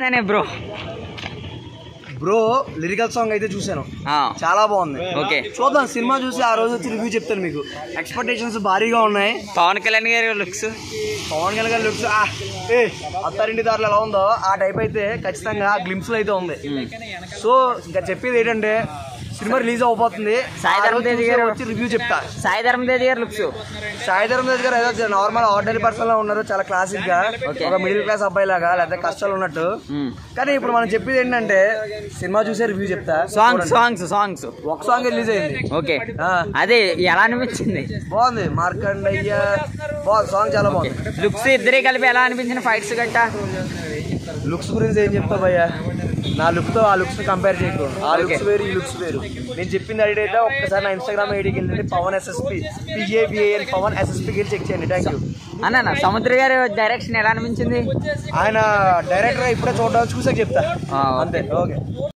నేనే bro bro lyrical song అయితే చూశాను చాలా బాగుంది ఓకే. చూద్దాం సినిమా చూసి ఆ రోజు వచ్చి రివ్యూ చెప్తాను మీకు ఎక్స్పెక్టేషన్స్ భారీగా ఉన్నాయి పవన్ కళ్యాణ్ గారి లుక్స్ పవన్ కళ్యాణ్ గారి లుక్స్ ఏ అత్తారింటి దారిలో ఎలా ఉందో ఆ టైప్ అయితే ఖచ్చితంగా ఆ గ్లిమ్స్ లో అయితే ఉంది సో ఇంకా చెప్పేది ఏంటంటే సినిమా రిలీజ్ అవబోతుంది సాయి ఆ ధరమ్ రోజు తేజ్ చూసి గారు- వచ్చి రివ్యూ చెప్తా సాయి ధర్మ తేజ్ గారి లుక్స్ సాయి ధరమ్ తేజ్ గారు ఏదో నార్మల్ ఆర్డినరీ పర్సన్ లా ఉన్నారు చాలా క్లాసిక్ గా Okay. ఒక మిడిల్ క్లాస్ అబ్బాయి లాగా లేకపోతే కష్టాలు ఉన్నట్టు కానీ ఇప్పుడు మనం చెప్పేది ఏంటంటే సినిమా చూసే రివ్యూ చెప్తా సాంగ్స్ చూడండి. సాంగ్స్ సాంగ్స్ ఒక సాంగ్ రిలీజ్ అయింది ఓకే ఆ. అదే ఎలా అనిపించింది బాగుంది మార్కండయ్య బాగుంది సాంగ్ చాలా బాగుంది లుక్స్ ఇద్దరే కలిపి ఎలా అనిపించిన ఫైట్స్ గట్టా లుక్స్ గురించి ఏం చెప్తా భయ్యా నా లుక్ తో ఆ లుక్స్ కంపేర్ చేయకు ఆ Okay. లుక్స్ వేరు ఈ లుక్స్ వేరు నేను చెప్పింది ఐడి అయితే ఒక్కసారి నా ఇన్స్టాగ్రామ్ ఐడికి వెళ్ళండి Pavan SSP P A B A N Pavan SSP వెళ్ళి చెక్ చేయండి థ్యాంక్ యూ అన్న సముద్ర గారి డైరెక్షన్ ఎలా అనిపించింది ఆయన డైరెక్టర్ ఇప్పుడే చూడడానికి చూసాక చెప్తా ఆ, అంతే ఓకే